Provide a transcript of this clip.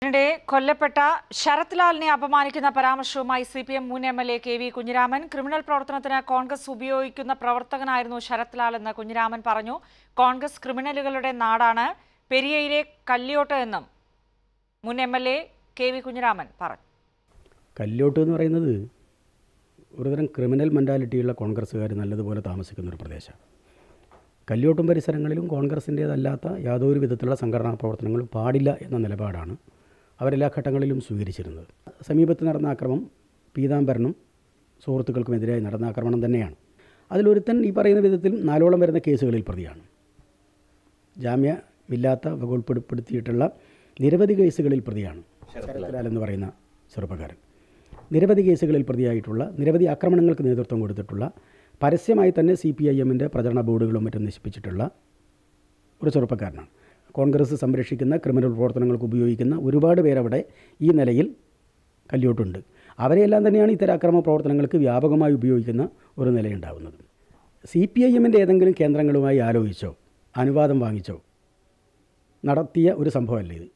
ഇതിനിടെ കൊല്ലപ്പെട്ട ശരത് ലാലിനെ അപമാനിക്കുന്ന പരാമർശവുമായി സി പി എം മുൻ M L A K V Kunhiraman criminal പ്രവർത്തനത്തിന് കോൺഗ്രസ് ഉപയോഗിക്കുന്ന പ്രവർത്തകനായിരുന്നു ശരത് ലാൽ എന്ന് കുഞ്ഞിരാമൻ പറഞ്ഞു കോൺഗ്രസ് ക്രിമിനലുകളുടെ നാടാണ് പെരിയയിലെ കല്യോട്ട് എന്നും മുൻ M L A K V Kunhiraman പറഞ്ഞു കല്യോട്ട് എന്ന് പറയുന്നത് ഒരുതരം ക്രിമിനൽ മെൻറ്റാലിറ്റിയുള്ള കോൺഗ്രസ്സുകാർ നല്ലതുപോലെ താമസിക്കുന്ന ഒരു പ്രദേശമാണ് കല്യോട്ടും പരിസരങ്ങളിലും കോൺഗ്രസിൻ്റേതല്ലാത്ത യാതൊരു വിധത്തിലുള്ള സംഘടനാ പ്രവർത്തനങ്ങളും പാടില്ല എന്ന നിലപാടാണ് അവരെല്ലാ ഘട്ടങ്ങളിലും സ്വീകരിച്ചിരുന്നത് സമീപത്ത് നടന്ന ആക്രമം പീതാംബരനും സുഹൃത്തുക്കൾക്കുമെതിരായി നടന്ന ആക്രമണം തന്നെയാണ് അതിലൊരുത്തൻ ഈ പറയുന്ന വിധത്തിൽ നാലോളം വരുന്ന കേസുകളിൽ പ്രതിയാണ് ജാമ്യമില്ലാത്ത വകുപ്പെടുപ്പെടുത്തിയിട്ടുള്ള നിരവധി കേസുകളിൽ പ്രതിയാണ് ശരത്ലാൽ എന്ന് പറയുന്ന ചെറുപ്പക്കാരൻ നിരവധി കേസുകളിൽ പ്രതിയായിട്ടുള്ള നിരവധി ആക്രമണങ്ങൾക്ക് നേതൃത്വം കൊടുത്തിട്ടുള്ള പരസ്യമായി തന്നെ സി പി ഐ എമ്മിൻ്റെ പ്രചരണ ബോർഡുകളും മറ്റും നശിപ്പിച്ചിട്ടുള്ള ഒരു ചെറുപ്പക്കാരനാണ് കോൺഗ്രസ് സംരക്ഷിക്കുന്ന ക്രിമിനൽ പ്രവർത്തനങ്ങൾക്ക് ഉപയോഗിക്കുന്ന ഒരുപാട് പേരവിടെ ഈ നിലയിൽ കല്യോട്ടുണ്ട് അവരെയെല്ലാം തന്നെയാണ് ഇത്തരം അക്രമ പ്രവർത്തനങ്ങൾക്ക് വ്യാപകമായി ഉപയോഗിക്കുന്ന ഒരു നിലയുണ്ടാകുന്നത് സി പി ഐ എമ്മിൻ്റെ ഏതെങ്കിലും കേന്ദ്രങ്ങളുമായി ആലോചിച്ചോ അനുവാദം വാങ്ങിച്ചോ നടത്തിയ ഒരു സംഭവമല്ല ഇത്